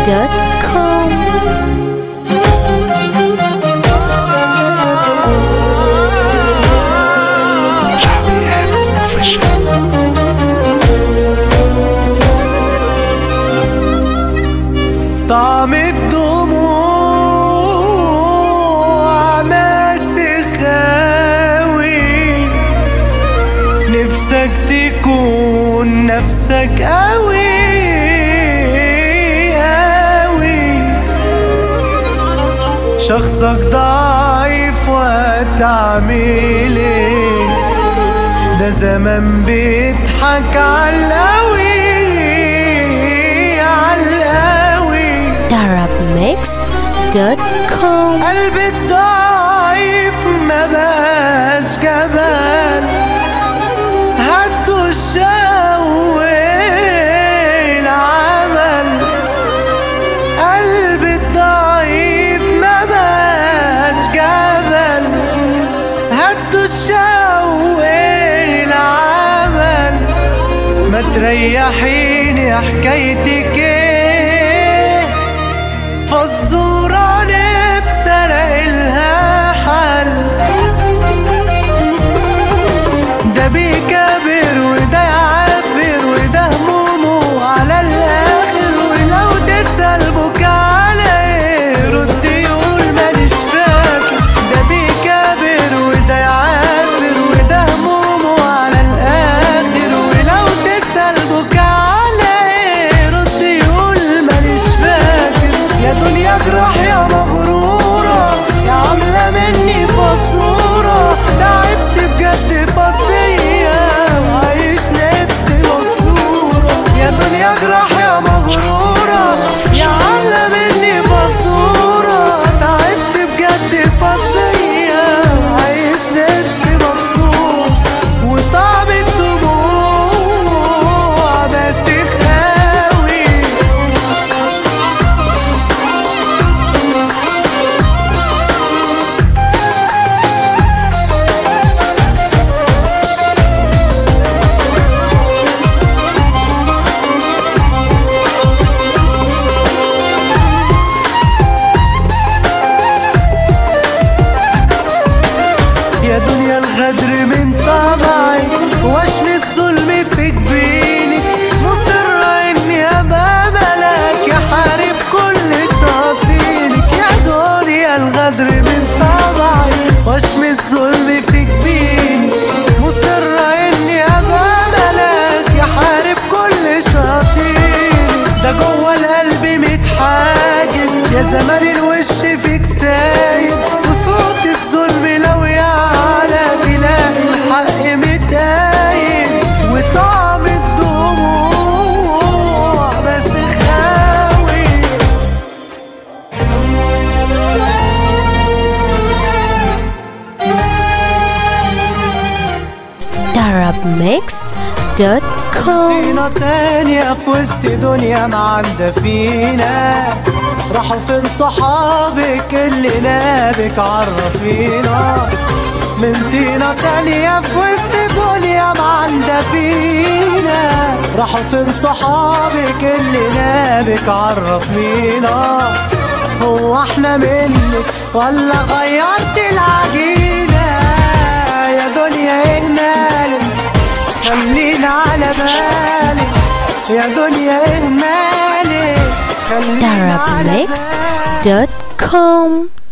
شعبيات اوفيشال طعم الدموع ماسخ أوي نفسك تكون نفسك أوي أوي شخصك ضعيف وهتعمل ايه ده زمان بيضحك عالقوي عالقوي darabmixed.com قلبي الضعيف ما بقاش جبل هدوا الشوي العمل قلبي الضعيف ما بقاش جبل هدوا الشوي العمل ما تريحيني حكايتك ايه فالزورة نفسي الاقي لها حل ده بيكابر وده يعافر وده همومه على الاخر ولو تسأل بك على ايه رد يقول مانيش فاكر ده بيكابر وده يعافر وده همومه على الاخر ولو تسأل بك على ايه رد يقول مانيش فاكر يا دنيا اجرح يا مغرورة يا عاملة مني فصورة تعبت بجد فضية وعايش نفسي مكسورة يا دنيا اجرح يا مغرورة يا عاملة مني فصورة تعبت بجد فضية وعايش نفسي مكسور وطعم الدموع ماسخ قوي يا دنيا الغدر من طبعي واشم الظلم في جبيني مصر اني ابقى ملاك يحارب كل شاطينك يا دنيا الغدر من طبعي واشم الظلم في جبيني مصر اني ابقى ملاك يحارب كل شاطينك ده جوه القلب متحاجز يا زمان الوش فيك سايب وصوت الظلم لو يعلى تلاقي الحق متايب وطعم الدموع بس خاوي darabmixed.com فينا تانية في وسط دنيا ما عندها فينا راحوا فين صحابك اللي نابك عرفينا من طينة تانية في وسط دنيا ما عندها فينا راحوا فين صحابك اللي نابك عرفينا هو احنا منك ولا غيرت العجينة يا دنيا ايه مالك خلينا على بالك يا دنيا ايه مالك خلينا على بالك darabmixed.com